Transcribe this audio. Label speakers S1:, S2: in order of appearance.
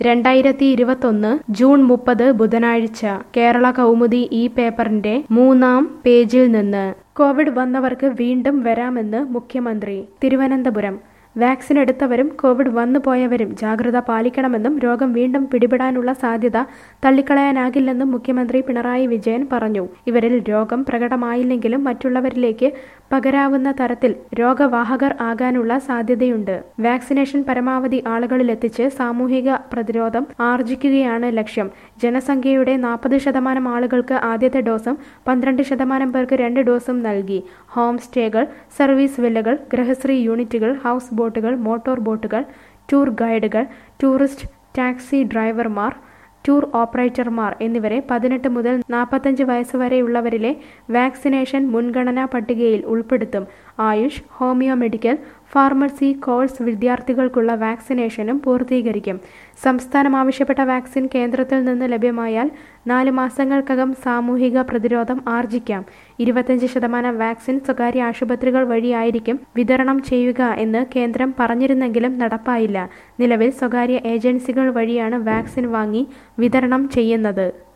S1: രണ്ടായിരത്തി ഇരുപത്തൊന്ന് ജൂൺ മുപ്പത് ബുധനാഴ്ച കേരള കൗമുദി ഈ പേപ്പറിന്റെ മൂന്നാം പേജിൽ നിന്ന് കോവിഡ് വന്നവർക്ക് വീണ്ടും വരാമെന്ന് മുഖ്യമന്ത്രി തിരുവനന്തപുരം വാക്സിൻ എടുത്തവരും കോവിഡ് വന്നുപോയവരും ജാഗ്രത പാലിക്കണമെന്നും രോഗം വീണ്ടും പിടിപെടാനുള്ള സാധ്യത തള്ളിക്കളയാനാകില്ലെന്നും മുഖ്യമന്ത്രി പിണറായി വിജയൻ പറഞ്ഞു ഇവരിൽ രോഗം പ്രകടമായില്ലെങ്കിലും മറ്റുള്ളവരിലേക്ക് പകരാവുന്ന തരത്തിൽ രോഗവാഹകർ ആകാനുള്ള സാധ്യതയുണ്ട് വാക്സിനേഷൻ പരമാവധി ആളുകളിലെത്തിച്ച് സാമൂഹിക പ്രതിരോധം ആർജിക്കുകയാണ് ലക്ഷ്യം ജനസംഖ്യയുടെ നാൽപ്പത് ശതമാനം ആളുകൾക്ക് ആദ്യത്തെ ഡോസും പന്ത്രണ്ട് ശതമാനം പേർക്ക് രണ്ട് ഡോസും നൽകി ഹോം സ്റ്റേകൾ സർവീസ് വില്ലകൾ ഗൃഹശ്രീ യൂണിറ്റുകൾ ഹൗസ് ബോട്ടുകൾ മോട്ടോർ ബോട്ടുകൾ ടൂർ ഗൈഡുകൾ ടൂറിസ്റ്റ് ടാക്സി ഡ്രൈവർമാർ ടൂർ ഓപ്പറേറ്റർമാർ എന്നിവരെ പതിനെട്ട് മുതൽ നാൽപ്പത്തഞ്ച് വയസ്സ് വരെയുള്ളവരിലെ വാക്സിനേഷൻ മുൻഗണനാ പട്ടികയിൽ ഉൾപ്പെടുത്തും AYUSH homeo medical pharmacy course വിദ്യാർത്ഥികൾക്കുള്ള വാക്സിനേഷനും പൂർത്തീകരിക്കും സംസ്ഥാനം ആവശ്യപ്പെട്ട വാക്സിൻ കേന്ദ്രത്തിൽ നിന്ന് ലഭ്യമായാൽ നാല് മാസങ്ങൾക്കകം സാമൂഹിക പ്രതിരോധം ആർജിക്കാം ഇരുപത്തഞ്ച് ശതമാനം വാക്സിൻ സ്വകാര്യ ആശുപത്രികൾ വഴിയായിരിക്കും വിതരണം ചെയ്യുക എന്ന് കേന്ദ്രം പറഞ്ഞിരുന്നെങ്കിലും നടപ്പായില്ല നിലവിൽ സ്വകാര്യ ഏജൻസികൾ വഴിയാണ് വാക്സിൻ വാങ്ങി വിതരണം ചെയ്യുന്നത്